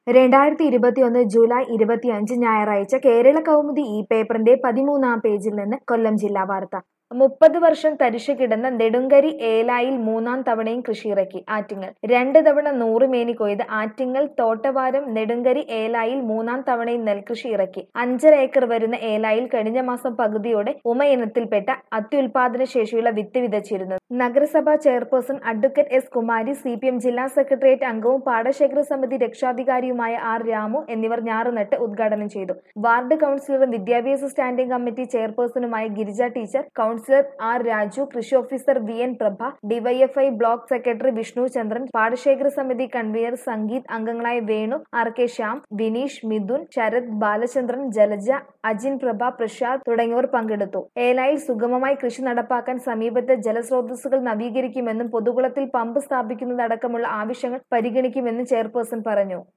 രണ്ടായിരത്തി ഇരുപത്തിയൊന്ന് ജൂലൈ ഇരുപത്തിയഞ്ച് ഞായറാഴ്ച കേരള കൗമുദി ഈ പേപ്പറിന്റെ പതിമൂന്നാം പേജിൽ നിന്ന് കൊല്ലം ജില്ലാ വാർത്ത മുപ്പത് വർഷം തരിശു കിടന്ന നെടുങ്കരി ഏലായിൽ മൂന്നാം തവണയും കൃഷിയിറക്കി ആറ്റിങ്ങൽ രണ്ട് തവണ നൂറ് മേനി കൊയ്ത് ആറ്റിങ്ങൽ തോട്ടവാരം നെടുങ്കരി ഏലായിൽ മൂന്നാം തവണയും നെൽകൃഷി ഇറക്കി അഞ്ചര ഏക്കർ വരുന്ന ഏലായിൽ കഴിഞ്ഞ മാസം പകുതിയോടെ ഉമ ഇനത്തിൽപ്പെട്ട അത്യുൽപാദന ശേഷിയുള്ള വിത്ത് വിതച്ചിരുന്നു നഗരസഭാ chairperson advocate S Kumari C P M ജില്ലാ സെക്രട്ടേറിയറ്റ് അംഗവും പാടശേഖര സമിതി രക്ഷാധികാരിയുമായ ആർ രാമു എന്നിവർ ഞാറുനട്ട് ഉദ്ഘാടനം ചെയ്തു വാർഡ് കൌൺസിലറും വിദ്യാഭ്യാസ സ്റ്റാൻഡിംഗ് കമ്മിറ്റി ചെയർപേഴ്സണുമായ Girija teacher councillor R Raju കൃഷി officer V N Prabha DYFI block secretary Vishnu Chandran പാടശേഖര സമിതി കൺവീനർ സംഗീത് അംഗങ്ങളായ വേണു ആർ കെ ശ്യാം വിനീഷ് മിഥുൻ ശരത് ബാലചന്ദ്രൻ ജലജ അജിൻ പ്രഭ പ്രസാദ് തുടങ്ങിയവർ പങ്കെടുത്തു ഏലായിൽ സുഗമമായി കൃഷി നടപ്പാക്കാൻ സമീപത്തെ ജലസ്രോതസ്സുകൾ നവീകരിക്കുമെന്നും പൊതുകുളത്തിൽ പമ്പ് സ്ഥാപിക്കുന്നതടക്കമുള്ള ആവശ്യങ്ങൾ പരിഗണിക്കുമെന്നും ചെയർപേഴ്സൺ പറഞ്ഞു